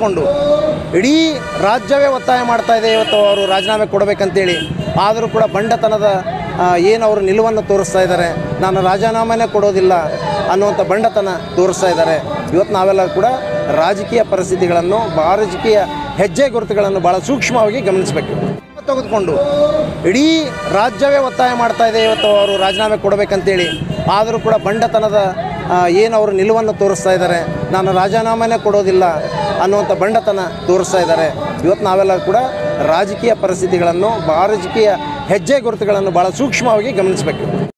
ತೆಗೆದುಕೊಂಡು ಇಡೀ ರಾಜ್ಯವೇ ಒತ್ತಾಯ ಮಾಡ್ತಾ ಇದೆ ಇವತ್ತು ಅವರು ರಾಜೀನಾಮೆ ಕೊಡಬೇಕಂತೇಳಿ ಆದರೂ ಕೂಡ ಬಂಡತನದ ಏನು ಅವರು ನಿಲುವನ್ನು ತೋರಿಸ್ತಾ ಇದ್ದಾರೆ ನಾನು ರಾಜೀನಾಮೆನೇ ಕೊಡೋದಿಲ್ಲ ಅನ್ನುವಂಥ ಬಂಡತನ ತೋರಿಸ್ತಾ ಇದ್ದಾರೆ ಇವತ್ತು ನಾವೆಲ್ಲ ಕೂಡ ರಾಜಕೀಯ ಪರಿಸ್ಥಿತಿಗಳನ್ನು ಬಾ- ರಾಜಕೀಯ ಹೆಜ್ಜೆ ಗುರುತುಗಳನ್ನು ಭಾಳ ಸೂಕ್ಷ್ಮವಾಗಿ ಗಮನಿಸಬೇಕು ತೆಗೆದುಕೊಂಡು ಇಡೀ ರಾಜ್ಯವೇ ಒತ್ತಾಯ ಮಾಡ್ತಾ ಇದೆ ಇವತ್ತು ಅವರು ರಾಜೀನಾಮೆ ಕೊಡಬೇಕಂತೇಳಿ ಆದರೂ ಕೂಡ ಬಂಡತನದ ಏನು ಅವರು ನಿಲುವನ್ನು ತೋರಿಸ್ತಾ ಇದ್ದಾರೆ ನಾನು ರಾಜೀನಾಮೆನೇ ಕೊಡೋದಿಲ್ಲ ಅನ್ನುವಂಥ ಬಂಡತನ ತೋರಿಸ್ತಾ ಇದ್ದಾರೆ ಇವತ್ತು ನಾವೆಲ್ಲ ಕೂಡ ರಾಜಕೀಯ ಪರಿಸ್ಥಿತಿಗಳನ್ನು ಬಾ- ರಾಜಕೀಯ ಹೆಜ್ಜೆ ಗುರುತುಗಳನ್ನು ಭಾಳ ಸೂಕ್ಷ್ಮವಾಗಿ ಗಮನಿಸಬೇಕು